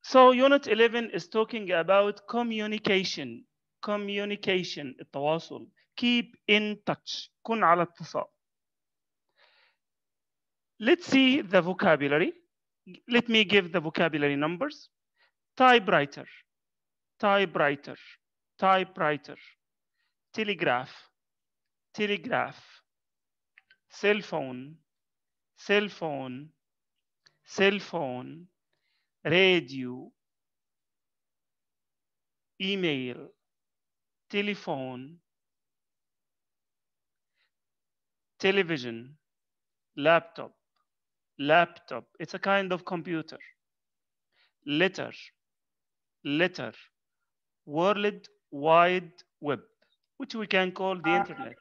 So unit 11 is talking about communication. Communication التواصل. Keep in touch. كن على اتصال. Let's see the vocabulary. Let me give the vocabulary numbers. Typewriter, typewriter, typewriter, telegraph, telegraph, cell phone, cell phone, cell phone, radio, email, telephone, television, laptop, laptop. It's a kind of computer. Letter, letter, World Wide Web, which we can call the internet.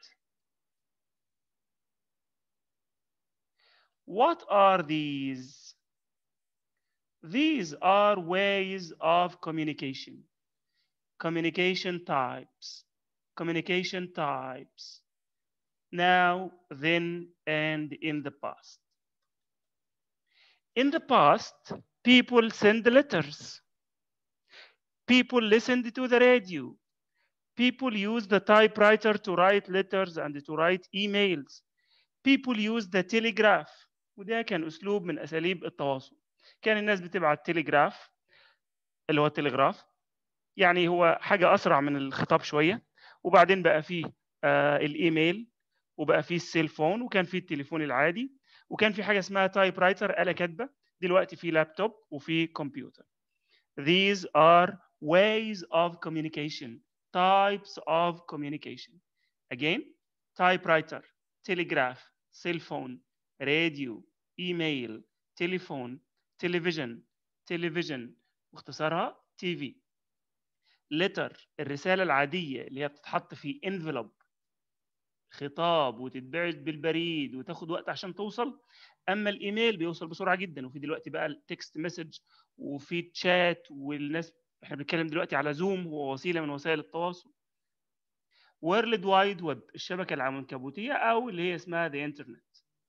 What are these? These are ways of communication. Communication types. Communication types. Now, then, and in the past. In the past, people send letters. People listened to the radio. People used the typewriter to write letters and to write emails. People used the telegraph. وده كان أسلوب من أساليب التواصل. كان الناس بتبعت تليجراف اللي هو التلغراف يعني هو حاجة أسرع من الخطاب شوية وبعدين بقى فيه آه الإيميل وبقى فيه السيل فون وكان فيه التليفون العادي وكان في حاجة اسمها تايب رايتر آلة كاتبة دلوقتي في لابتوب وفي كمبيوتر. These are ways of communication, types of communication. Again, typewriter, telegraph, cell phone, radio, email, telephone, television, television واختصارها تي في. letter الرسالة العادية اللي هي بتتحط في envelope خطاب وتتبعت بالبريد وتاخد وقت عشان توصل اما الايميل بيوصل بسرعه جدا وفي دلوقتي بقى التكست مسج وفي تشات والناس احنا بنتكلم دلوقتي على زوم هو وسيله من وسائل التواصل وورلد وايد ويب الشبكه العنكبوتيه او اللي هي اسمها ذا انترنت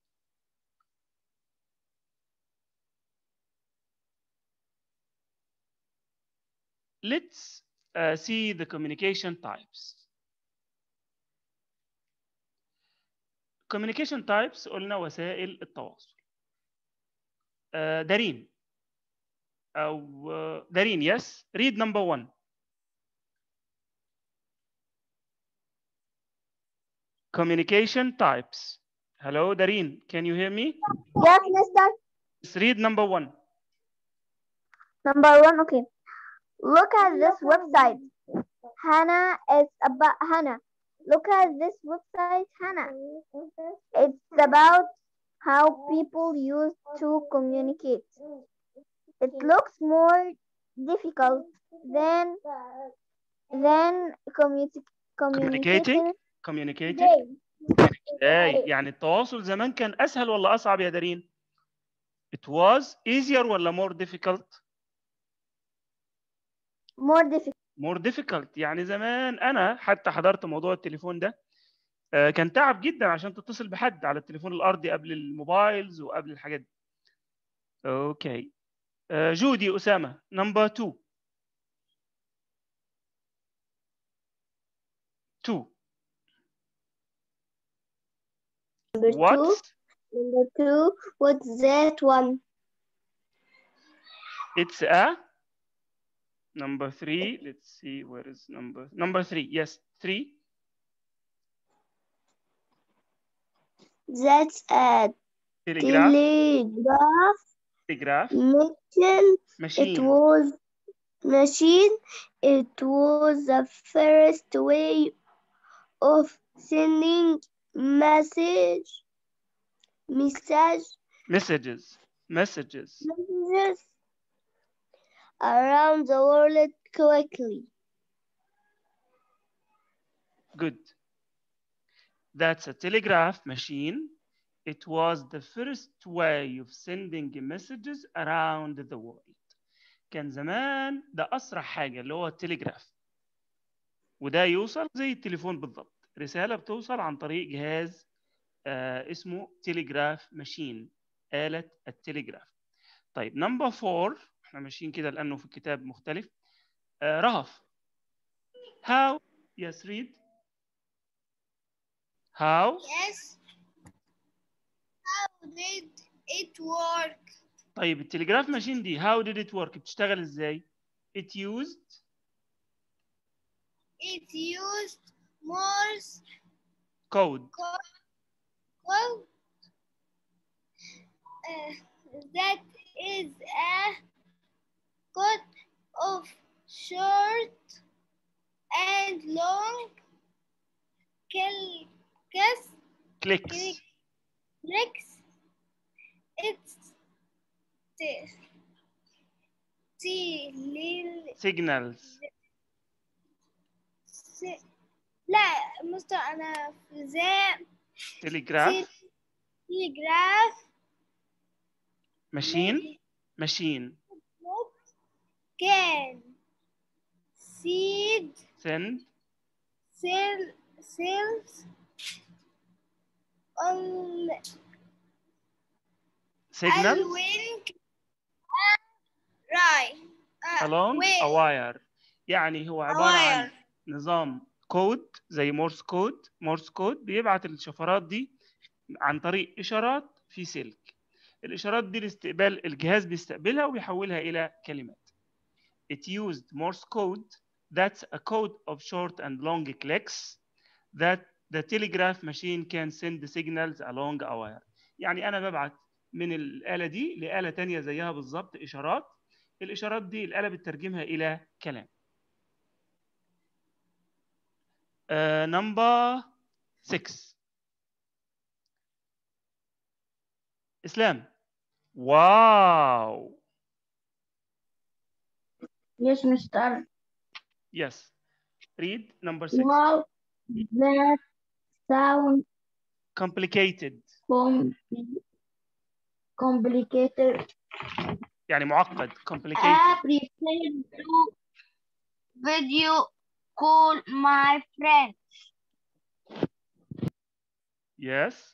Let's uh, see the communication types. communication types قلنا وسائل التواصل. Uh, دارين أو uh, دارين yes read number one. Communication types. Hello Dareen, can you hear me? Yes, mister. Let's read number one. Number one, okay. Look at this website. Hannah is about Hannah. Look at this website, Hannah. It's about how people used to communicate. It looks more difficult than than communi- Communicating? communicating. Communicating. today. ازاي؟ يعني التواصل زمان كان اسهل ولا اصعب يا دارين؟ It was easier ولا more difficult؟ More difficult. more difficult يعني زمان انا حتى حضرت موضوع التليفون ده آه، كان تعب جدا عشان تتصل بحد على التليفون الارضي قبل الموبايلز وقبل الحاجات دي. اوكي آه، جودي اسامه نمبر 2 2 Number what two. Number two. What's that one? it's a number 3 let's see where is number number 3 yes 3 That's a telegraph telegraph telegraph machine. It machine was machine. It was the first way of sending message message messages messages messages around the world quickly. Good. That's a telegraph machine. It was the first way of sending messages around the world. كان زمان ده أسرع حاجة اللي هو التليجراف. وده يوصل زي التليفون بالضبط. رسالة بتوصل عن طريق جهاز آه اسمه تليجراف ماشين. آلة التليجراف. طيب نمبر فور احنا ماشيين كده لانه في الكتاب مختلف آه رهف how yes read how Yes. How did it work? طيب التليجراف ماشين دي how did it work بتشتغل ازاي it used It used Morse code code. Uh, that is a code of short and long kill kiss clicks clicks. It's the the signals س- لا مستر أنا في ذا telegraph تليجراف machine machine كان سيد send سيل سيلز ال signals الوينج راي along a wire يعني هو عبارة عن نظام كود زي مورس كود مورس كود بيبعت الشفرات دي عن طريق إشارات في سلك الإشارات دي لاستقبال الجهاز بيستقبلها وبيحولها إلى كلمات It used Morse code that's a code of short and long clicks that the telegraph machine can send the signals along a wire يعني أنا ببعت من الآلة دي لآلة تانية زيها بالظبط إشارات الإشارات دي الآلة بتترجمها إلى كلام Uh, number six. Islam. Wow. Yes, Mr. Yes. Read number six. Wow, that sound Complicated. com complicated. يعني معقد. I Complicated. prefer to video call my friend. Yes.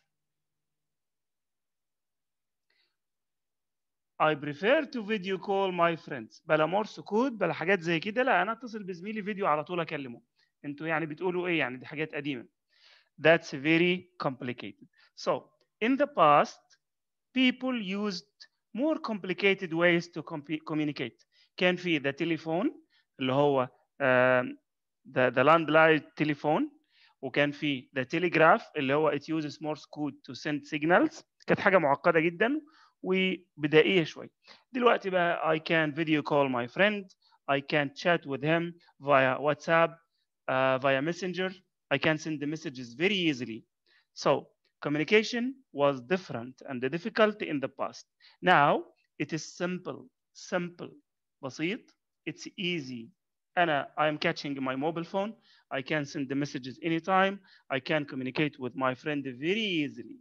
I prefer to video call my friends. بلا مورس كود بلا حاجات زي كده لا انا اتصل بزميلي فيديو على طول اكلمه. انتوا يعني بتقولوا ايه يعني دي حاجات قديمة. That's very complicated. So in the past people used more complicated ways to comp- communicate. كان في the telephone اللي هو um, the, the landline telephone وكان في the telegraph اللي هو it uses Morse code to send signals كانت حاجة معقدة جدا وبدائية شوية دلوقتي بقى I can video call my friend I can chat with him via WhatsApp uh, via messenger I can send the messages very easily so communication was different and difficult in the past now it is simple simple بسيط it's easy أنا I am catching my mobile phone I can send the messages anytime I can communicate with my friend very easily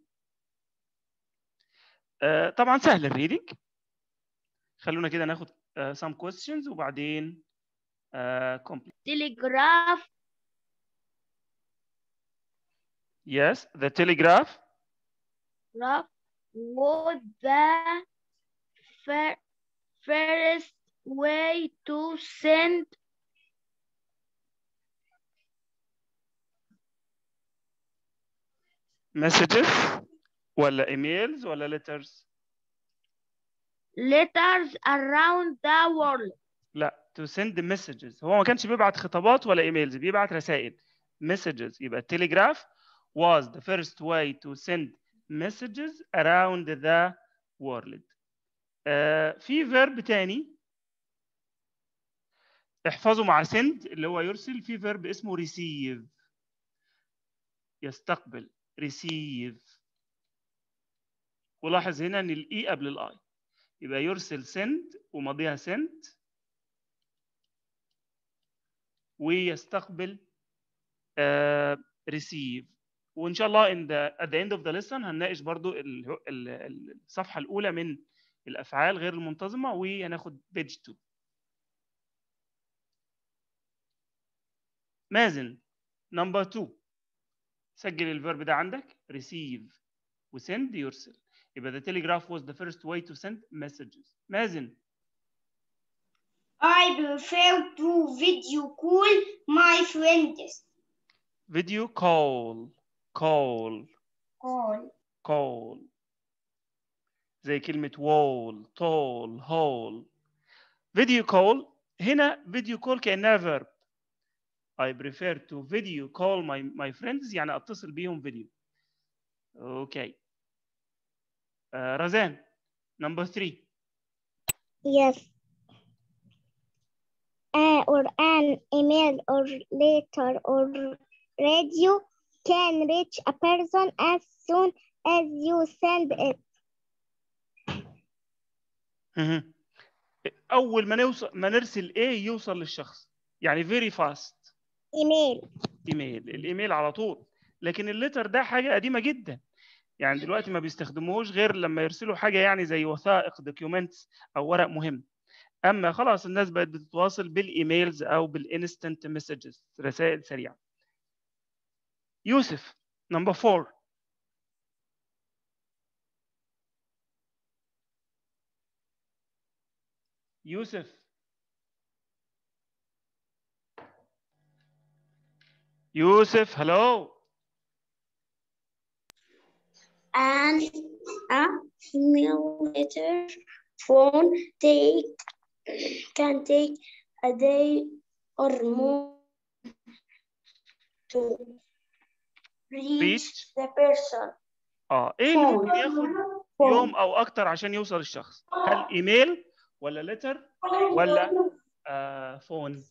آه، طبعا سهل الريدنج خلونا كده ناخد آه، some questions وبعدين آه، complete Telegraph yes the telegraph graph was the fir- first way to send messages ولا emails ولا letters letters around the world. لا to send the messages هو ما كانش بيبعت خطابات ولا ايميلز بيبعت رسائل messages يبقى telegraph was the first way to send messages around the world آه في verb تاني احفظوا مع send اللي هو يرسل في verb اسمه receive يستقبل receive ولاحظ هنا ان الاي قبل الاي يبقى يرسل send وماضيها sent ويستقبل uh, receive وان شاء الله in the, at the end of the lesson هنناقش برضو ال- ال- ال- الصفحه الاولى من الافعال غير المنتظمه وهناخد page 2 مازن نمبر 2 سجل الفيرب ده عندك receive وsend يرسل يبقى the telegraph was the first way to send messages مازن I prefer to video call my friends. Video call call Call. call زي كلمة wall tall hall video call هنا video call كأنها verb I prefer to video call my my friends يعني اتصل بيهم فيديو اوكي آه رزان number three Yes. A or an email or letter or radio can reach a person as soon as you send it. مهم. اول ما نوصل ما نرسل ايه يوصل للشخص يعني very fast Email. ايميل الايميل على طول لكن الليتر ده حاجه قديمه جدا يعني دلوقتي ما بيستخدموهوش غير لما يرسلوا حاجه يعني زي وثائق دوكيومنتس او ورق مهم اما خلاص الناس بقت بتتواصل بالايميلز او بالانستنت مسجز رسائل سريعه يوسف نمبر 4 يوسف يوسف هلو And a email letter phone take can take a day or more to reach reach the person. اه ايه اللي ممكن Phone. ياخد Phone. يوم او اكتر عشان يوصل الشخص هل ايميل ولا لتر ولا آه فون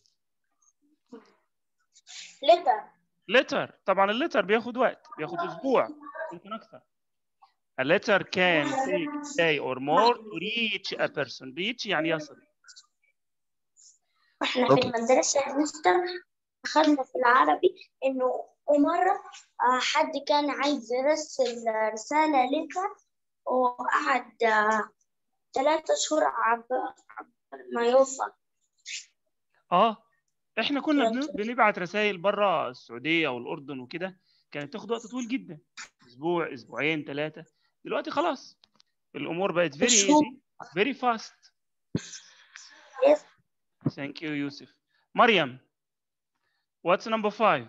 letter لتر طبعا اللتر بياخد وقت بياخد اسبوع ممكن اكتر A letter can take day or more to reach a person. Reach يعني يصل. واحنا في المدرسة يا مستر أخذنا في العربي إنه مرة آه، حد كان عايز يرسل رسالة لك وقعد آه، ثلاثة شهور عب عب- ما يوصل اه احنا كنا بن- بنبعت رسائل بره السعوديه والاردن وكده كانت تاخد وقت طويل جدا اسبوع اسبوعين ثلاثه دلوقتي خلاص الامور بقت very أسلوب. easy very fast Yes. thank you يوسف مريم what's number five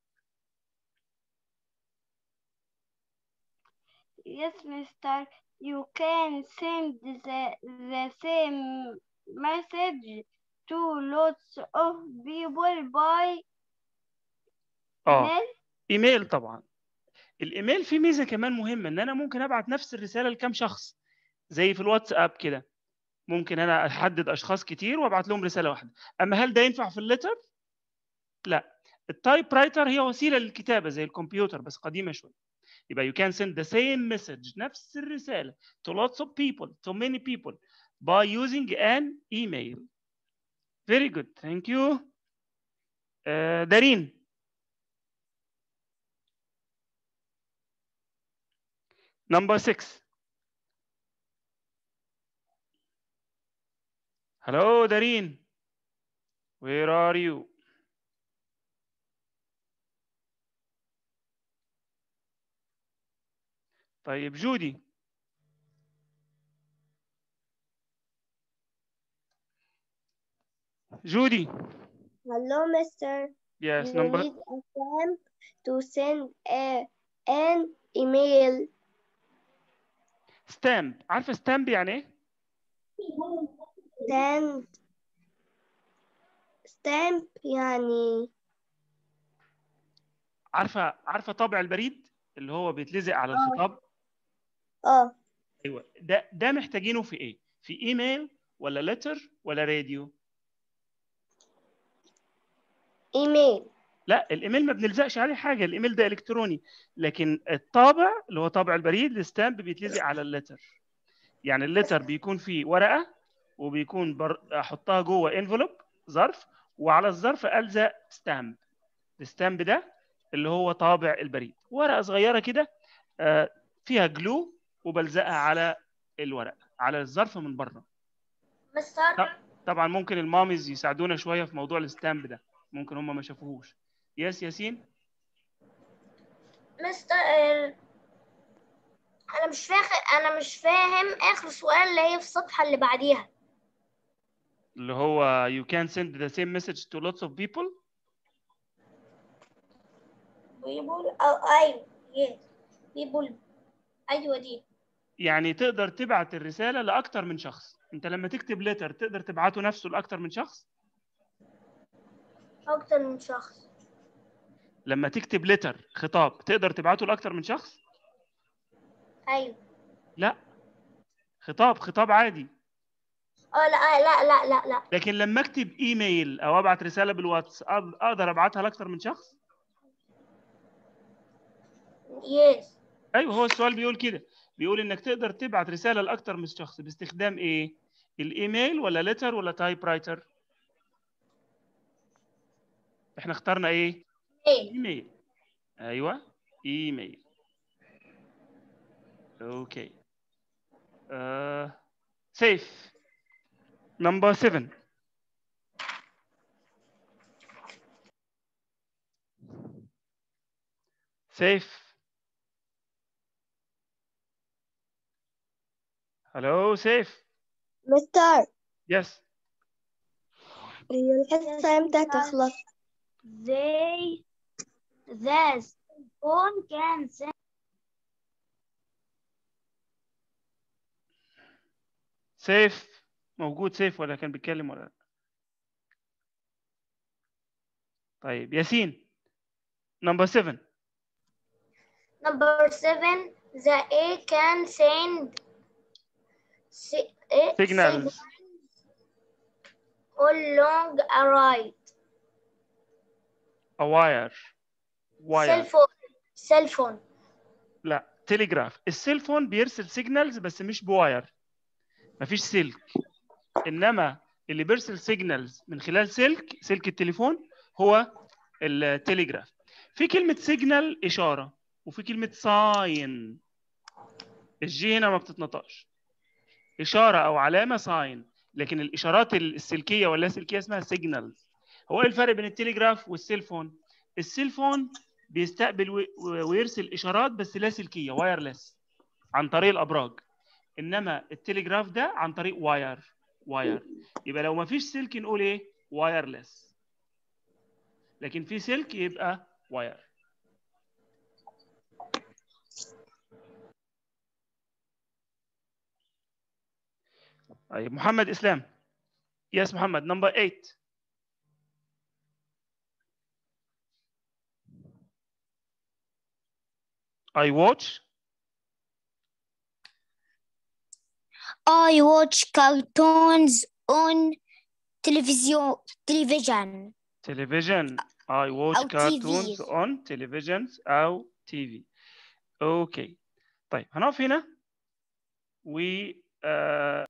Yes, mister. You can send the, the same message to lots of people by اه mail. ايميل طبعا الايميل فيه ميزه كمان مهمه ان انا ممكن ابعت نفس الرساله لكام شخص زي في الواتساب كده ممكن انا احدد اشخاص كتير وابعت لهم رساله واحده اما هل ده ينفع في الليتر لا التايب رايتر هي وسيله للكتابه زي الكمبيوتر بس قديمه شويه يبقى you can send the same message نفس الرساله to lots of people to many people by using an email very good thank you uh, دارين Number six. Hello, Dareen. Where are you? طيب جودي جودي Hello, mister. yes you number need a stamp to send a, an email. stamp عارفه stamp يعني ايه Send stamp يعني عارفه عارفه طابع البريد اللي هو بيتلزق على الخطاب اه ايوه ده ده محتاجينه في ايه في ايميل ولا لتر ولا راديو ايميل لا الايميل ما بنلزقش عليه حاجه الايميل ده الكتروني لكن الطابع اللي هو طابع البريد الستامب بيتلزق على اللتر يعني اللتر بيكون فيه ورقه وبيكون بر... احطها جوه انفلوب ظرف وعلى الظرف الزق ستامب الستامب ده اللي هو طابع البريد ورقه صغيره كده آه، فيها جلو وبلزقها على الورقه على الظرف من بره مستر طبعا ممكن الماميز يساعدونا شويه في موضوع الستامب ده ممكن هم ما شافوهوش يس ياسين مستر آه، انا مش فاهم انا مش فاهم اخر سؤال اللي هي في الصفحة اللي بعديها اللي هو you can send the same message to lots of people people أو أيوة yes people أيوة دي يعني تقدر تبعت الرسالة لأكتر من شخص انت لما تكتب ليتر تقدر تبعته نفسه لأكتر من شخص أكتر من شخص لما تكتب ليتر خطاب تقدر تبعته لأكتر من شخص أيوة لا خطاب خطاب عادي اه لا لا لا لا لا لكن لما اكتب ايميل او ابعت رساله بالواتس أق- اقدر ابعتها لاكتر من شخص يس ايوه هو السؤال بيقول كده بيقول انك تقدر تبعت رساله لاكتر من شخص باستخدام ايه الايميل ولا ليتر ولا تايب رايتر احنا اخترنا ايه ايه ايميل ايوه ايميل اوكي آه. سيف نمبر 7 سيف هلو سيف مستر يس هي الحصة امتى تخلص؟ They the phone can send سيف موجود سيف ولا كان بيتكلم ولا لا؟ طيب ياسين نمبر 7 number seven the A can send si- eh, signals along a ride a wire cell wire phone cell phone لا تليجراف السيل فون بيرسل سيجنالز بس مش بواير مفيش سلك انما اللي بيرسل سيجنالز من خلال سلك سلك التليفون هو التليجراف في كلمة سيجنال إشارة وفي كلمة ساين الجي هنا ما بتتنطقش إشارة أو علامة ساين لكن الإشارات السلكية ولا سلكية اسمها سيجنالز هو إيه الفرق بين التليجراف والسيل فون؟ السيل فون بيستقبل وي- ويرسل إشارات بس لا سلكية وايرلس عن طريق الأبراج إنما التليجراف ده عن طريق واير واير يبقى لو ما فيش سلك نقول إيه؟ وايرلس لكن في سلك يبقى واير طيب محمد اسلام يس محمد نمبر 8 I watch I watch cartoons on television television television I watch أو cartoons TV. on televisions أو TV اوكي طيب هنقف هنا و uh,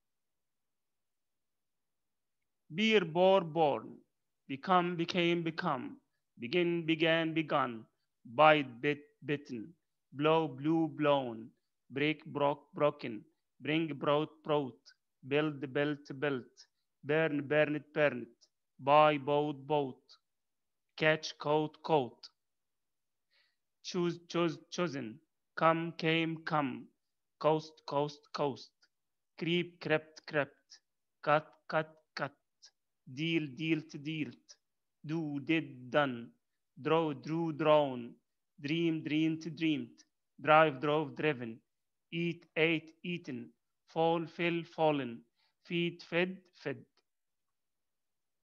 beer bore born become became become begin began begun bite bit bitten blow blew blown break broke broken bring brought brought build built built burn burned burned buy bought bought catch caught caught choose chose chosen come came come coast coast coast creep crept crept cut cut cut deal dealt dealt do did done draw drew drawn dream dreamed dreamed drive drove driven eat ate eaten fall fell fallen feed fed fed